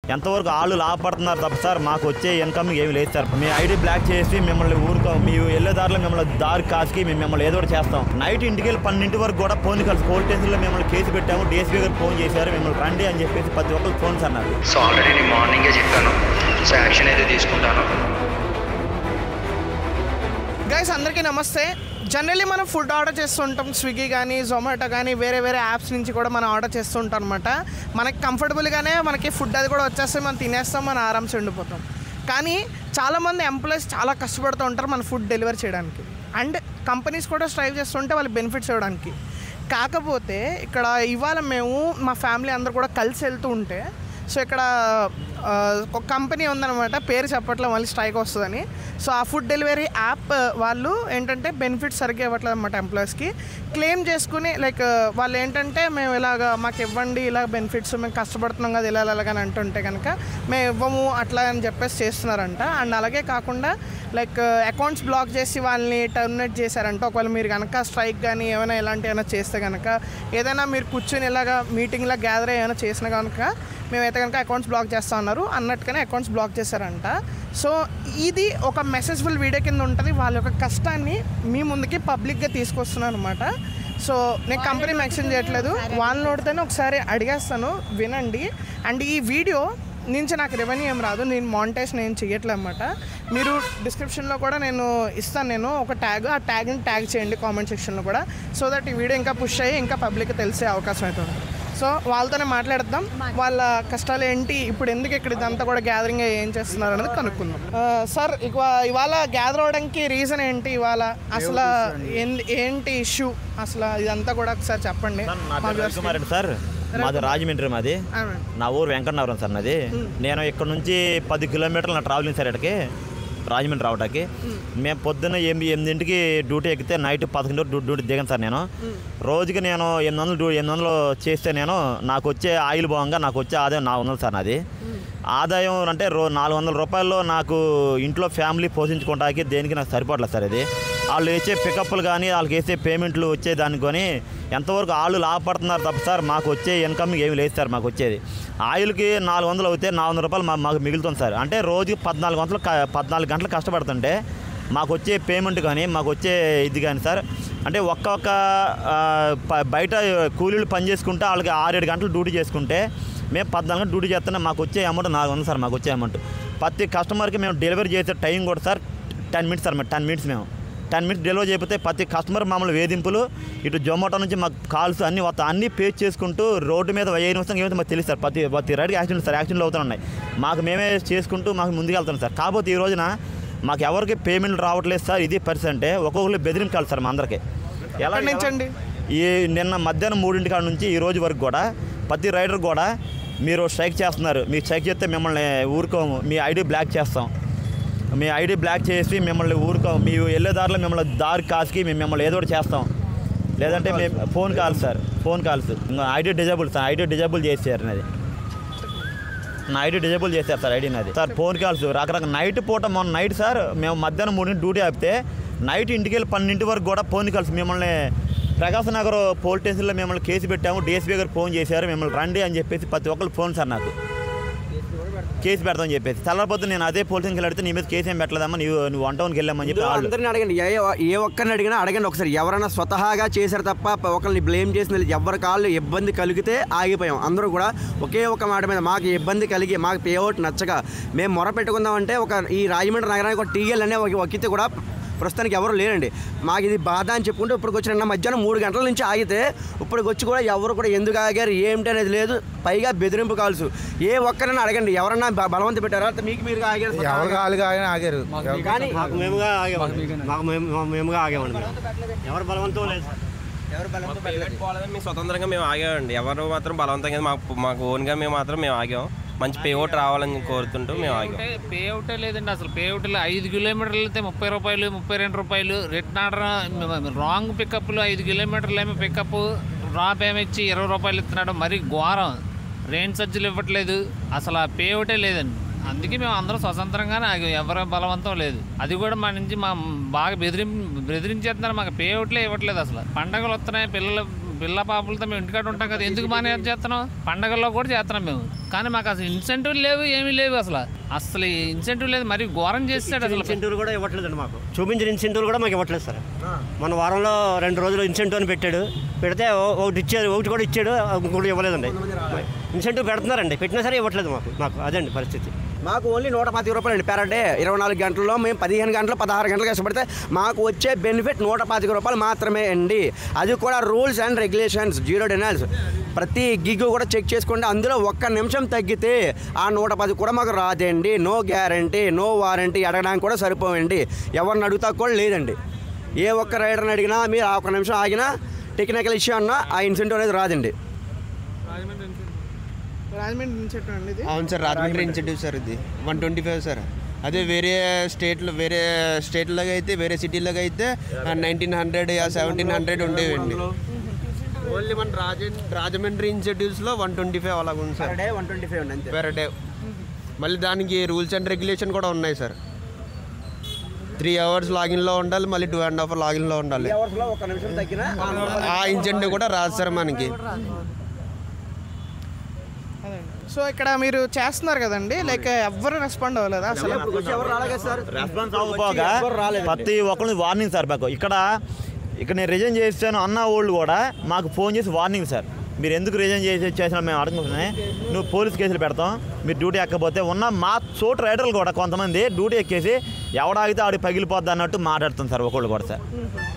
ఎంతవరకు వాళ్ళు లాభపడుతున్నారు తప్ప సార్ మాకు వచ్చే ఇన్కమ్ ఏమి లేదు సార్ మీ ఐడి బ్లాక్ చేసి మిమ్మల్ని ఊరుకో మీ వెళ్ళే దారిలో మిమ్మల్ని దారి కాసుకి మేము మిమ్మల్ని ఏదో ఒకటి చేస్తాం నైట్ ఇంటికి వెళ్ళి పన్నెండింటి వరకు కూడా ఫోన్ కలిసి పోలీస్ స్టేషన్లో మిమ్మల్ని కేసు పెట్టాము డిఎస్పీ గారు ఫోన్ చేశారు మిమ్మల్ని రండి అని చెప్పేసి ప్రతి ఒక్కరు ఫోన్స్ అన్నారు సో ఆల్రెడీ నేను మార్నింగే చెప్పాను సో యాక్షన్ అయితే తీసుకుంటాను గైస్ అందరికీ నమస్తే జనరల్లీ మనం ఫుడ్ ఆర్డర్ చేస్తుంటాం స్విగ్గీ కానీ జొమాటో కానీ వేరే వేరే యాప్స్ నుంచి కూడా మనం ఆర్డర్ చేస్తూ ఉంటాం అనమాట మనకి కంఫర్టబుల్గానే మనకి ఫుడ్ అది కూడా వచ్చేస్తే మనం తినేస్తాం మనం ఆరామ్స్ ఉండిపోతాం కానీ చాలామంది ఎంప్లాయీస్ చాలా కష్టపడుతూ ఉంటారు మన ఫుడ్ డెలివరీ చేయడానికి అండ్ కంపెనీస్ కూడా స్ట్రైవ్ చేస్తుంటే వాళ్ళకి బెనిఫిట్స్ ఇవ్వడానికి కాకపోతే ఇక్కడ ఇవాళ మేము మా ఫ్యామిలీ అందరు కూడా కలిసి వెళ్తూ ఉంటే సో ఇక్కడ ఆ, ఒక కంపెనీ ఉందన్నమాట పేరు చెప్పట్లే మళ్ళీ స్ట్రైక్ వస్తుందని సో ఆ ఫుడ్ డెలివరీ యాప్ వాళ్ళు ఏంటంటే బెనిఫిట్స్ సరిగ్గా ఇవ్వట్లేదు అనమాట ఎంప్లాయీస్కి క్లెయిమ్ చేసుకుని లైక్ వాళ్ళు ఏంటంటే మేము ఇలాగ మాకు ఇవ్వండి ఇలా బెనిఫిట్స్ మేము కష్టపడుతున్నాం కదా ఇలా ఇలాగని అంటుంటే కనుక మేము ఇవ్వము అట్లా అని చెప్పేసి చేస్తున్నారంట అండ్ అలాగే కాకుండా లైక్ అకౌంట్స్ బ్లాక్ చేసి వాళ్ళని టర్మినేట్ చేశారంట ఒకవేళ మీరు కనుక స్ట్రైక్ కానీ ఏమైనా ఇలాంటి ఏమైనా చేస్తే కనుక ఏదైనా మీరు కూర్చొని ఇలాగా మీటింగ్లా గ్యాదర్ ఏమైనా చేసినా కనుక మేమైతే కనుక అకౌంట్స్ బ్లాక్ చేస్తా ఉన్నారు అన్నట్టుగానే అకౌంట్స్ బ్లాక్ చేశారంట సో ఇది ఒక మెసేజ్ఫుల్ వీడియో కింద ఉంటుంది వాళ్ళ యొక్క కష్టాన్ని మీ ముందుకి పబ్లిక్గా తీసుకొస్తున్నాను అనమాట సో నేను కంపెనీ మెన్షన్ చేయట్లేదు వాళ్ళని నోడితేనే ఒకసారి అడిగేస్తాను వినండి అండ్ ఈ వీడియో నుంచి నాకు రెవెన్యూ ఏం రాదు నేను మానిటైజేషన్ ఏం చేయట్లేదు అనమాట మీరు డిస్క్రిప్షన్లో కూడా నేను ఇస్తాను నేను ఒక ట్యాగ్ ఆ ట్యాగ్ని ట్యాగ్ చేయండి కామెంట్ సెక్షన్లో కూడా సో దట్ ఈ వీడియో ఇంకా పుష్ అయ్యి ఇంకా పబ్లిక్ తెలిసే అవకాశం అయితే ఉంది సో వాళ్ళతోనే మాట్లాడదాం వాళ్ళ కష్టాలు ఏంటి ఇప్పుడు ఎందుకు ఇక్కడ ఇదంతా కూడా గ్యాదరింగ్ ఏం చేస్తున్నారు అనేది కనుక్కుందాం ఆ, సార్ ఇక ఇవాళ గ్యాదర్ అవడానికి రీజన్ ఏంటి ఇవాళ అసలు ఏంది- ఏంటి ఇష్యూ అసలు ఇదంతా కూడా ఒకసారి చెప్పండి సార్, నా మా పేరు viewers కి. రవికుమార్ రెడ్డి సార్ మాది రాజమండ్రి మాది అవును. నా ఊరు వెంకటనగరం సార్ నాది నేను ఇక్కడ నుంచి పది కిలోమీటర్లు నా ట్రావెలింగ్ సార్ ఇక్కడికి రాజమండ్రి రావడానికి మేము పొద్దున్న ఎనిమిది ఎనిమిదింటికి డ్యూటీ ఎక్కితే నైట్ పదకొండు డ్యూ- డ్యూటీ దిగాను సార్ నేను రోజుకి నేను ఎనిమిది వందలు డ్యూ- ఎనిమిది వందలు చేస్తే నేను నాకు వచ్చే ఆయిల్ భాగంగా నాకు వచ్చే ఆదాయం నాలుగు వందలు సార్ నాది ఆదాయం అంటే రో నాలుగు వందల రూపాయల్లో నాకు ఇంట్లో ఫ్యామిలీ పోషించుకోవడానికి దేనికి నాకు సరిపోవట్లేదు సార్ ఇది వాళ్ళు వేసే పికప్లు కానీ వాళ్ళకి వేసే పేమెంట్లు వచ్చే దానికి కొని ఎంతవరకు వాళ్ళు లాభపడుతున్నారు తప్ప సార్ మాకు వచ్చే ఇన్కమ్ ఏమి లేదు సార్ మాకు వచ్చేది ఆయిల్కి నాలుగు వందలు అవుతే నాలుగు వందల రూపాయలు మా- మాకు మిగులుతుంది సార్ అంటే రోజుకి పద్నాలుగు గంటలు క- పద్నాలుగు గంటలు కష్టపడుతుంటే మాకు వచ్చే పేమెంట్ కానీ మాకు వచ్చే ఇది కానీ సార్ అంటే ఒక్కొక్క ఆ, ప- బయట కూలీలు పని చేసుకుంటే వాళ్ళకి ఆరేడు గంటలు డ్యూటీ చేసుకుంటే మేము పద్నాలుగు గంటలు డ్యూటీ చేస్తున్నా మాకు వచ్చే అమౌంట్ నాలుగు వందలు సార్ మాకు వచ్చే అమౌంట్ ప్రతి కస్టమర్కి మేము డెలివరీ చేసే టైం కూడా sir ten minutes sir ten minutes మేము టెన్ మినిట్స్ డెలివరీ చేయకపోతే ప్రతి కస్టమర్ మమ్మల్ని వేధింపులు ఇటు జొమాటో నుంచి మాకు కాల్స్ అన్ని వస్తా అన్ని పే చేసుకుంటూ రోడ్డు మీద ఏ నిమిషం ఏమైతే మాకు తెలుసు సార్ ప్రతి ప్రతి రైడ్కి యాక్సిడెంట్ సార్ యాక్సిడెంట్లు అవుతూ ఉన్నాయి మాకు మేమే చేసుకుంటూ మాకు ముందుకు వెళ్తున్నాం సార్ కాకపోతే ఈ రోజున మాకు ఎవరికి పేమెంట్ రావట్లేదు సార్ ఇది పరిస్థితి అంటే ఒక్కొక్కరు బెదిరించాలి సార్ మా అందరికీ ఎలా ఎక్కడి నుంచి అండి? ఈ నిన్న మధ్యాహ్నం మూడింటి కాడ నుంచి ఈ రోజు వరకు కూడా ప్రతి రైడర్ కూడా మీరు స్ట్రైక్ చేస్తున్నారు మీరు స్ట్రైక్ చేస్తే మిమ్మల్ని ఊరుకోము మీ ఐడి బ్లాక్ చేస్తాం మీ ఐడి బ్లాక్ చేసి మిమ్మల్ని ఊరుకోం మీ వెళ్ళే దారిలో మిమ్మల్ని దారి కాసుకి మేము మిమ్మల్ని ఏదో ఒకటి చేస్తాం లేదంటే మేము phone calls sir phone calls ఇంకా ID disable sir ID disable చేసారు నాది నా ఐడి డిజేబుల్ చేశారు సార్ ఐడి నాది సార్ ఫోన్ కాల్స్ రకరకాల నైట్ పూట మొన్న నైట్ సార్ మేము మధ్యాహ్నం మూడింటి డ్యూటీ ఆపితే నైట్ ఇంటికి వెళ్ళి పన్నెండింటి వరకు కూడా ఫోన్ కాల్స్ మిమ్మల్ని ప్రకాశ్ నగర్ పోలీస్ స్టేషన్లో మిమ్మల్ని కేసు పెట్టాము డిఎస్పీ గారు ఫోన్ చేశారు మిమ్మల్ని రండి అని చెప్పేసి ప్రతి ఒక్కరు ఫోన్ సార్ నాకు కేసు పెడతామని చెప్పేసి తెల్లపోతే నేను అదే పోలీస్ స్టేషన్కి అడిగితే నీ మీద కేసు ఏం పెట్టలేదమ్మా నువ్వు నువ్వు వన్ టౌన్కి వెళ్ళామని చెప్పి వాళ్ళు అందరిని అడగండి ఏ ఏ ఒక్కరిని అడిగినా అడగండి ఒకసారి ఎవరైనా స్వతహాగా చేశారు తప్ప ప- ఒకరిని బ్లేమ్ చేసిన ఎవరి కాళ్ళు ఇబ్బంది కలిగితే ఆగిపోయాం అందరూ కూడా ఒకే ఒక మాట మీద మాకు ఇబ్బంది కలిగి మాకు పేఅవుట్ నచ్చక మేము మొర పెట్టుకుందామంటే ఒక ఈ రాజమండ్రి నగరానికి ఒక టీఎల్ అనే ఒక ఒక్కితే కూడా ప్రస్తుతానికి ఎవరు లేరండి మాకు ఇది బాధ అని చెప్పుకుంటే ఇప్పుడు వచ్చిన నిన్న మధ్యాహ్నం మూడు గంటల నుంచి ఆగితే ఇప్పుడు వచ్చి కూడా ఎవరు కూడా ఎందుకు ఆగారు ఏమిటి అనేది లేదు పైగా బెదిరింపు కాల్స్ ఏ ఒక్కరైనా అడగండి ఎవరన్నా బ- బలవంత పెట్టారా లేకపోతే మీకు మీరు ఆగారు ఎవరు స్వతహాగా? కాలుగా ఆయన ఆగారు కానీ మాకు మేముగా ఆగామండి మాకు మేము మేముగా ఆగామండి మేము ఎవరు బలవంతం లేదు మేము స్వతంత్రంగా మేము ఆగామండి ఎవరు మాత్రం బలవంతంగా మాకు మాకు ఓన్గా మేము మాత్రం మేము ఆగాం మంచి పేఅవుట్ రావాలని కోరుతుంటూ మేము ఆగాం పే అవుటే లేదండి అసలు పే అవుట్ ఐదు కిలోమీటర్లు వెళ్తే ముప్పై రూపాయలు ముప్పై రెండు రూపాయలు రిటర్న్ ఆర్డర్ రాంగ్ పికప్లు ఐదు కిలోమీటర్లు ఏమో పికప్ డ్రాప్ ఏమి ఇచ్చి ఇరవై రూపాయలు ఇస్తున్నాడు మరీ ఘోరం రెయిన్ సజ్జలు ఇవ్వట్లేదు అసలు ఆ పే అవుటే లేదండి అందుకే మేము అందరం స్వతంత్రంగానే ఆగాం ఎవరి బలవంతం లేదు అది కూడా మా నుంచి మా బాగా బెదిరి బెదిరించేస్తున్నారు మాకు పే అవుట్లే ఇవ్వట్లేదు అసలు పండగలు వస్తున్నాయి పిల్లలు పిల్ల పాపలతో మేము ఇంటికాడ ఉంటాం కదా ఎందుకు మానే చేస్తున్నాం పండగల్లో కూడా చేస్తున్నాం మేము కానీ మాకు అసలు ఇన్సెంటివ్ లేవు ఏమీ లేవు అసలు అసలు ఇన్సెంటివ్ లేదు మరి ఘోరం చేస్తాడు అసలు ఇన్సెంటివ్లు కూడా ఇవ్వట్లేదండి మాకు చూపించిన ఇన్సెంటివ్లు కూడా మాకు ఇవ్వట్లేదు సార్ మన వారంలో రెండు రోజులు ఇన్సెంటివ్ అని పెట్టాడు పెడితే ఓ- ఒకటి ఇచ్చాడు ఒకటి కూడా ఇచ్చాడు ఇంకోటి ఇవ్వలేదండి ఇన్సెంటివ్ పెడుతున్నారండి పెట్టినా సరే ఇవ్వట్లేదు మాకు మాకు అదండి పరిస్థితి మాకు ఓన్లీ నూట పాతిక రూపాయలు అండి పెర్ డే ఇరవై నాలుగు గంటల్లో మేము పదిహేను గంటలు పదహారు గంటలు కష్టపడితే మాకు వచ్చే బెనిఫిట్ నూట పాతిక రూపాయలు మాత్రమే అండి అది కూడా rules and regulations zero denials ప్రతి గిగ్ కూడా చెక్ చేసుకోండి అందులో ఒక్క నిమిషం తగ్గితే ఆ నూట పది కూడా మాకు రాదండి నో గ్యారంటీ నో వారంటీ అడగడానికి కూడా సరిపోవండి ఎవరిని అడుగుతా కూడా లేదండి ఏ ఒక్క రైడర్ని అడిగినా మీరు ఆ ఒక్క నిమిషం ఆగినా టెక్నికల్ ఇష్యూ అన్నా ఆ ఇన్సెంటివ్ అనేది రాదండి రాజమండ్రి ఇన్సెట్ అండి ఇది అవును సార్ రాజమండ్రి ఇన్సెంటివ్ సార్ ఇది వన్ ట్వంటీ ఫైవ్ సార్ అదే వేరే స్టేట్లో వేరే స్టేట్లో అయితే వేరే సిటీలో అయితే నైన్టీన్ హండ్రెడ్ సెవెంటీన్ హండ్రెడ్ ఉండేవండి ఓన్లీ మన రాజ రాజమండ్రి ఇన్సెంటివ్స్లో వన్ ట్వంటీ ఫైవ్ అలాగ ఉంది sir day one twenty five అండి అంతే పర్ డే మళ్ళీ దానికి రూల్స్ అండ్ రెగ్యులేషన్ కూడా ఉన్నాయి సార్ త్రీ అవర్స్ లాగిన్లో ఉండాలి మళ్ళీ టూ అండ్ హాఫ్ లాగిన్లో ఉండాలి అవర్స్లో ఒక్క నిమిషం తగ్గినా ఆ నూట పది ఆ ఇన్సెంటివ్ కూడా రాదు సార్ మనకి సో ఇక్కడ మీరు చేస్తున్నారు కదండి లైక్ ఎవ్వరు రెస్పాండ్ అవ్వలేదా అసలు వచ్చి ఎవరు రాలేదు కదా సార్ రెస్పాన్స్ అవ్వకపోగా ఎవరు రాలేదు. ప్రతి ఒక్కరిని వార్నింగ్ సార్ మాకు ఇక్కడ ఇక్కడ నేను రిజైన్ చేస్తాను అన్న వాళ్ళు కూడా మాకు ఫోన్ చేసి వార్నింగ్ సార్ మీరు ఎందుకు రిజైన్ చేసి చేసినా మేము అడగకుండానే నువ్వు పోలీస్ కేసులు పెడతాం మీరు డ్యూటీ ఎక్కకపోతే ఉన్న మా చోటు రైడర్లు కూడా కొంతమంది డ్యూటీ ఎక్కేసి ఎవడాగితే ఆడికి పగిలిపోద్ది అన్నట్టు మాట్లాడుతుంది సార్ ఒకళ్ళు కూడా సార్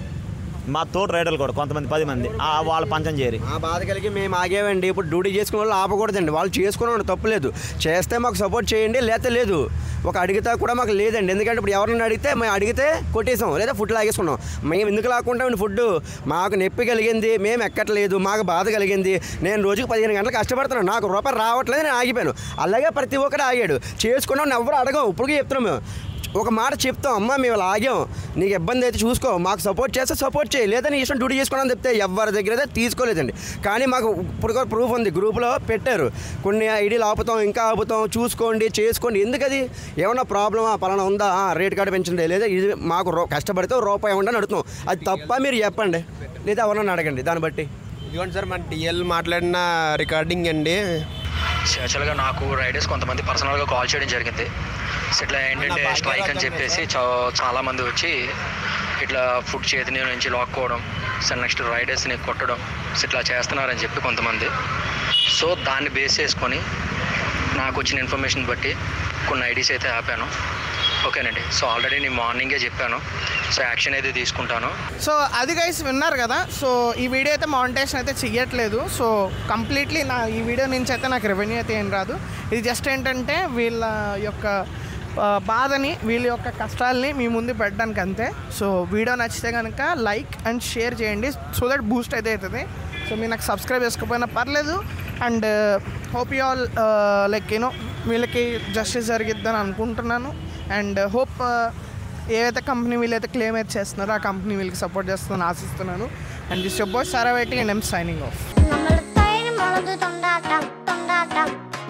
మా తోటి రైడర్లు కూడా కొంతమంది పది మంది ఆ వాళ్ళ పంచం చేరి ఆ బాధ కలిగి మేము ఆగేవండి ఇప్పుడు డ్యూటీ చేసుకునే వాళ్ళు ఆపకూడదండి వాళ్ళు చేసుకునే తప్పులేదు చేస్తే మాకు సపోర్ట్ చేయండి లేకపోతే లేదు ఒక అడిగితే కూడా మాకు లేదండి ఎందుకంటే ఇప్పుడు ఎవరైనా అడిగితే మేము అడిగితే కొట్టేసాం లేదా ఫుడ్ లాగేసుకున్నాం మేము ఎందుకు లాక్కుంటామండి ఫుడ్ మాకు నొప్పి కలిగింది మేము ఎక్కట్లేదు మాకు బాధ కలిగింది నేను రోజుకి పదిహేను గంటలు కష్టపడుతున్నాను నాకు రూపాయి రావట్లేదు నేను ఆగిపోయాను అలాగే ప్రతి ఒక్కరు ఆగాడు చేసుకున్నాం ఎవరు అడగం ఇప్పుడు చెప్తున్నాం మేము ఒక మాట చెప్తాం అమ్మ మేము ఇలా ఆగాం నీకు ఇబ్బంది అయితే చూసుకో మాకు సపోర్ట్ చేస్తే సపోర్ట్ చేయి లేదా నీ ఇష్టం డ్యూటీ చేసుకోవడం చెప్తే ఎవరి దగ్గర అయితే తీసుకోలేదండి కానీ మాకు ఇప్పుడు కూడా ప్రూఫ్ ఉంది గ్రూప్లో పెట్టారు కొన్ని ఐడీలు ఆపుతాం ఇంకా ఆపుతాం చూసుకోండి చేసుకోండి ఎందుకది ఏమన్నా ప్రాబ్లమా పలానా ఉందా ఆ, రేట్ కార్డు పెంచండి లేదా ఇది మాకు రూ- కష్టపడితే రూపాయి ఉండని అడుగుతాం అది తప్ప మీరు చెప్పండి లేదా ఎవరన్నా అడగండి దాన్ని బట్టి ఇదిగోండి సార్ మన టీఎల్ మాట్లాడిన రికార్డింగ్ అండి యాక్చువల్గా నాకు రైడర్స్ కొంతమంది పర్సనల్గా కాల్ చేయడం జరిగింది సో ఇట్లా ఏంటంటే స్ట్రైక్ అని చెప్పేసి చా- చాలా మంది వచ్చి ఇట్లా ఫుడ్ చేతిని నుంచి లాక్కోవడం సో నెక్స్ట్ రైడర్స్ని కొట్టడం సో ఇట్లా చేస్తున్నారని చెప్పి కొంతమంది సో దాన్ని బేస్ చేసుకొని నాకు వచ్చిన ఇన్ఫర్మేషన్ బట్టి కొన్ని ఐడీస్ అయితే ఆపాను ఓకేనండి సో ఆల్రెడీ నేను మార్నింగే చెప్పాను సో యాక్షన్ అయితే తీసుకుంటాను సో అది గైస్ విన్నారు కదా సో ఈ వీడియో అయితే మానిటేషన్ అయితే చెయ్యట్లేదు సో కంప్లీట్లీ నా ఈ వీడియో నుంచి అయితే నాకు రెవెన్యూ అయితే ఏం రాదు ఇది జస్ట్ ఏంటంటే వీళ్ళ యొక్క ఆ, బాధని వీళ్ళ యొక్క కష్టాలని మీ ముందు పెట్టడానికి అంతే సో వీడియో నచ్చితే కనుక లైక్ అండ్ షేర్ చేయండి సో దట్ బూస్ట్ అయితే అవుతుంది సో మీరు నాకు సబ్స్క్రైబ్ చేసుకోకపోయినా పర్లేదు and hope you all like you know వీళ్ళకి జస్టిస్ జరిగిద్దని అనుకుంటున్నాను అండ్ హోప్ ఏవైతే కంపెనీ వీళ్ళైతే క్లెయిమ్ అయితే చేస్తున్నారో ఆ కంపెనీ వీళ్ళకి సపోర్ట్ చేస్తుందని ఆశిస్తున్నాను and this bye Sara waiting and am signing off നമ്മളെത്തായാലും മുളക് തൊണ്ടാട്ടം തൊണ്ടാട്ടം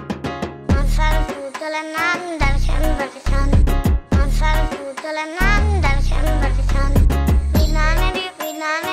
മസാല പൂത്തലെന്നാൻ ദർശനം പഠിച്ചാൻ മസാല പൂത്തലെന്നാൻ ദർശനം പഠിച്ചാൻ പിന്നാനടി പിന്നാനെ